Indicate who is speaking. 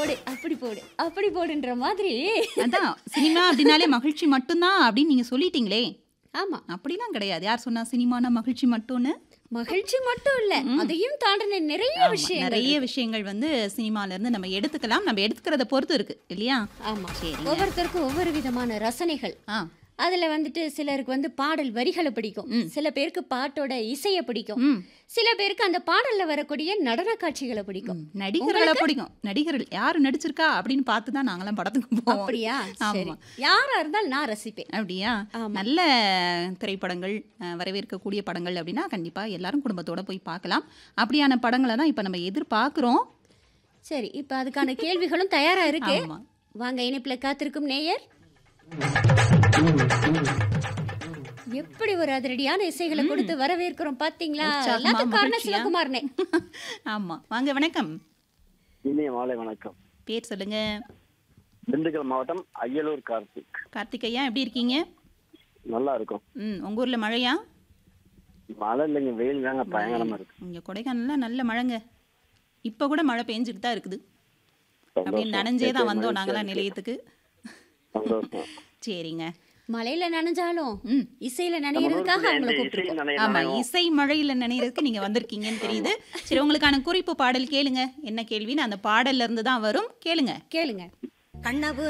Speaker 1: போடு அப்படி போடு அப்படி போடுன்ற மாதிரி
Speaker 2: அதான் சினிமா அப்படின்னாலே மகிழ்ச்சி மட்டும்தான் அப்படின்னு நீங்க சொல்லிட்டீங்களே
Speaker 1: ஆமா
Speaker 2: அப்படிலாம் கிடையாது யார் சொன்னா சினிமானா மகிழ்ச்சி மட்டும்னு
Speaker 1: மகிழ்ச்சி மட்டும் இல்ல அதையும் தாண்டின நிறைய
Speaker 2: ஆமா,
Speaker 1: விஷயங்கள்
Speaker 2: நிறைய விஷயங்கள் வந்து சினிமால இருந்து நம்ம எடுத்துக்கலாம் நம்ம எடுத்துக்கிறத பொறுத்து இருக்கு இல்லையா
Speaker 1: ஆமா
Speaker 2: சரிங்க.
Speaker 1: ஒவ்வொருத்தருக்கும் ஒவ்வொரு விதமான ரசனைகள்
Speaker 2: ஆ
Speaker 1: அதுல வந்துட்டு சிலருக்கு வந்து பாடல் வரிகளை பிடிக்கும்
Speaker 2: ம்.
Speaker 1: சில பேருக்கு பாட்டோட இசையை பிடிக்கும்
Speaker 2: ம்
Speaker 1: சில பேருக்கு அந்த பாடல்ல வரக்கூடிய நடன காட்சிகளை பிடிக்கும்
Speaker 2: ம். நடிகர்களை பிடிக்கும் நடிகர்கள் யாரு நடிச்சிருக்கா அப்படின்னு பார்த்து தான் நாங்களாம் படத்துக்கு போவோம்
Speaker 1: அப்படியா சரி
Speaker 2: ஆமா.
Speaker 1: யாரா இருந்தாலும் நான் ரசிப்பேன்
Speaker 2: அப்படியா
Speaker 1: ஆமா.
Speaker 2: நல்ல திரைப்படங்கள் அஹ், வரவேற்கக்கூடிய படங்கள் அப்படின்னா கண்டிப்பா எல்லாரும் குடும்பத்தோட போய் பார்க்கலாம் அப்படியான படங்களை தான் இப்போ நம்ம எதிர்பார்க்குறோம்
Speaker 1: சரி இப்ப அதுக்கான கேள்விகளும் தயாரா இருக்கு
Speaker 2: ஆமா
Speaker 1: வாங்க இணைப்புல காத்திருக்கும் நேயர் எப்படி ஒரு அதிரடியான இசைகளை கொடுத்து வரவேற்கிறோம் பாத்தீங்களா
Speaker 2: உற்சாகமா,
Speaker 1: எல்லாத்துக்கும் காரணம்
Speaker 2: மகிழ்ச்சியா?
Speaker 1: சிவகுமார்னே
Speaker 2: ஆமா வாங்க வணக்கம்
Speaker 3: இனிய மாலை வணக்கம்
Speaker 2: பேர் சொல்லுங்க
Speaker 3: திண்டுக்கல் மாவட்டம் அய்யலூர் கார்த்திக்
Speaker 2: கார்த்திக் ஐயா எப்படி இருக்கீங்க
Speaker 3: நல்லா இருக்கும்
Speaker 2: ம் உங்க ஊர்ல மழையா
Speaker 3: மழை இல்லைங்க வெயில் தாங்க பயங்கரமா இருக்கு
Speaker 2: இங்க கொடைக்கானல்ல நல்ல மழைங்க இப்ப கூட மழை பெஞ்சிட்டு தான் இருக்குது அப்படியே
Speaker 3: சந்தோஷம்.
Speaker 2: நனைஞ்சே தான்
Speaker 3: கேட்க
Speaker 2: வந்தோம்
Speaker 3: மகிழ்ச்சியா
Speaker 2: நாங்களாம்
Speaker 3: இருக்கு.
Speaker 2: நிலையத்துக்கு
Speaker 3: சந்தோஷம்
Speaker 2: சரிங்க
Speaker 1: மலையில நனைஞ்சாலும்
Speaker 2: ம்
Speaker 1: இசையில
Speaker 3: நம்ம
Speaker 1: நனைகிறதுக்காக
Speaker 3: ஊருக்குள்ள
Speaker 1: அவங்கள
Speaker 3: இந்த இசை
Speaker 1: கூப்பிட்டுருக்கோம்
Speaker 3: நனைய
Speaker 2: ஆமா
Speaker 3: நனையும்.
Speaker 2: இசை மழையில நினைறதுக்கு நீங்க வந்திருக்கீங்கன்னு தெரியுது சரி உங்களுக்கான குறிப்பு பாடல் கேளுங்க என்ன கேள்வின்னு அந்த பாடல்ல இருந்து தான் வரும் கேளுங்க
Speaker 1: கேளுங்க
Speaker 4: கண்ணபுர